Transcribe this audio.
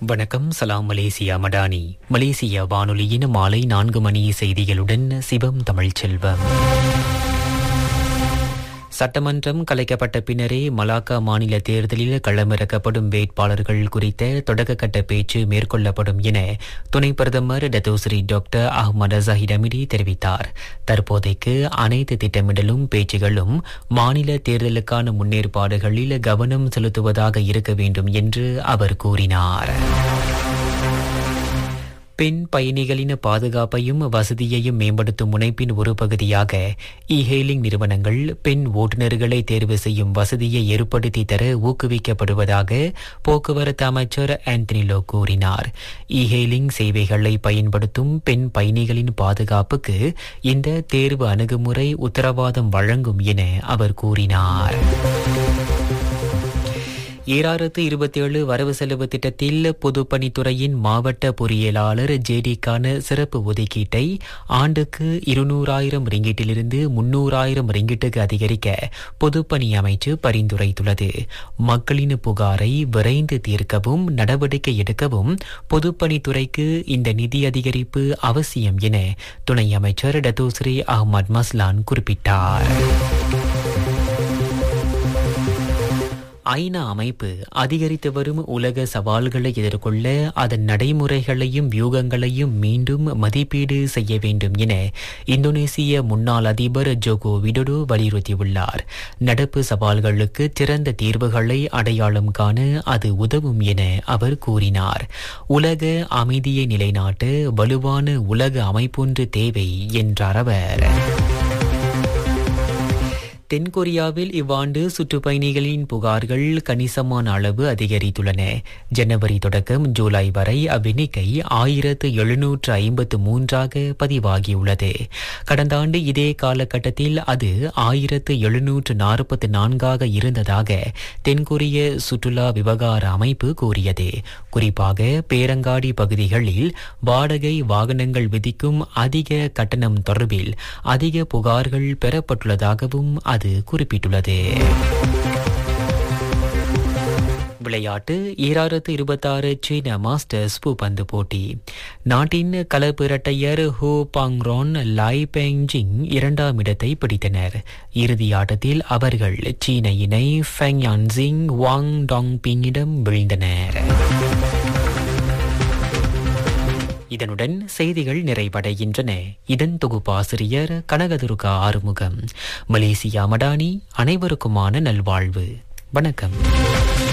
வணக்கம் சலாம் மலேசியா மடானி மலேசிய வானொலியின் மாலை நான்கு மணி செய்திகளுடன் சிவம் தமிழ்ச்செல்வம் சட்டமன்றம் கலைக்கப்பட்ட பின்னரே மலாக்கா மாநில தேர்தலில் களமிறக்கப்படும் வேட்பாளர்கள் குறித்த தொடக்கக்கட்ட பேச்சு மேற்கொள்ளப்படும் என துணை பிரதமர் Dato Sri doctor Ahmad Zahid Hamidi தெரிவித்தார் தற்போதைக்கு அனைத்து திட்டமிடலும் பேச்சுகளும் மாநில தேர்தலுக்கான முன்னேற்பாடுகளில் கவனம் செலுத்துவதாக இருக்க வேண்டும் என்று அவர் கூறினார் பெண் பயணிகளின் பாதுகாப்பையும் வசதியையும் மேம்படுத்தும் முனைப்பின் ஒரு பகுதியாக இ ஹெயிலிங் நிறுவனங்கள் பெண் ஓட்டுநர்களை தேர்வு செய்யும் வசதியை ஏற்படுத்தி தர ஊக்குவிக்கப்படுவதாக போக்குவரத்து அமைச்சர் ஆந்தனிலோ கூறினார் இ ஹெயிலிங் சேவைகளை பயன்படுத்தும் பெண் பயணிகளின் பாதுகாப்புக்கு இந்த தேர்வு அணுகுமுறை உத்தரவாதம் வழங்கும் என அவர் கூறினார் ஈராயிரத்து இருபத்தேழு வரவு செலவு திட்டத்தில் பொதுப்பணித்துறையின் மாவட்ட பொறியியலாளர் ஜேடிக்கான சிறப்பு ஒதுக்கீட்டை ஆண்டுக்கு இருநூறாயிரம் ரிங்கிட்டிலிருந்து முன்னூறாயிரம் ரிங்கிட்டுக்கு அதிகரிக்க பொதுப்பணி அமைச்சு பரிந்துரைத்துள்ளது மக்களின் புகாரை விரைந்து தீர்க்கவும் நடவடிக்கை எடுக்கவும் பொதுப்பணித்துறைக்கு இந்த நிதி அதிகரிப்பு அவசியம் என துணை அமைச்சர் டத்தோஸ்ரீ அஹ்மத் மஸ்லான் குறிப்பிட்டார் ஐநா அமைப்பு அதிகரித்து வரும் உலக சவால்களை எதிர்கொள்ள அதன் நடைமுறைகளையும் வியூகங்களையும் மீண்டும் மதிப்பீடு செய்ய வேண்டும் என இந்தோனேசிய முன்னாள் அதிபர் ஜோகோ விடோடோ வலியுறுத்தியுள்ளார் நடப்பு சவால்களுக்கு சிறந்த தீர்வுகளை அடையாளம் காண அது உதவும் என அவர் கூறினார் உலக அமைதியை நிலைநாட்ட வலுவான உலக அமைப்பொன்று தேவை என்றார் அவர் தென்கொரியாவில் இவ்வாண்டு சுற்றுப்பயணிகளின் புகார்கள் கணிசமான அளவு அதிகரித்துள்ளன ஜனவரி தொடக்கம் ஜூலை வரை அவ்வெண்ணிக்கை ஆயிரத்து எழுநூற்று ஐம்பத்து மூன்றாக பதிவாகியுள்ளது கடந்த ஆண்டு இதே காலகட்டத்தில் அது ஆயிரத்து எழுநூற்று நாற்பத்தி நான்காக இருந்ததாக தென்கொரிய சுற்றுலா விவகார அமைப்பு கூறியது குறிப்பாக பேரங்காடி பகுதிகளில் வாடகை வாகனங்கள் விதிக்கும் அதிக கட்டணம் தொடர்பில் அதிக புகார்கள் பெறப்பட்டுள்ளதாகவும் அது குறிப்பிட்டுள்ளது விளையாட்டு ஈராயிரத்து இருபத்தாறு சீன மாஸ்டர்ஸ் பூப்பந்து போட்டி நாட்டின் கலப்பு இரட்டையர் ஹோ பாங்ரான் லாய் பெங்ஜிங் இரண்டாம் இடத்தை பிடித்தனர் இறுதி ஆட்டத்தில் அவர்கள் சீன இணை ஃபெங் யான்சிங் வாங் டாங் பிங்கிடம் வீழ்ந்தனர் இதனுடன் செய்திகள் நிறைவடைகின்றன இதன் தொகுப்பாசிரியர் கனகதுர்கா ஆறுமுகம் மலேசியா மடானி அனைவருக்குமான நல்வாழ்வு வணக்கம்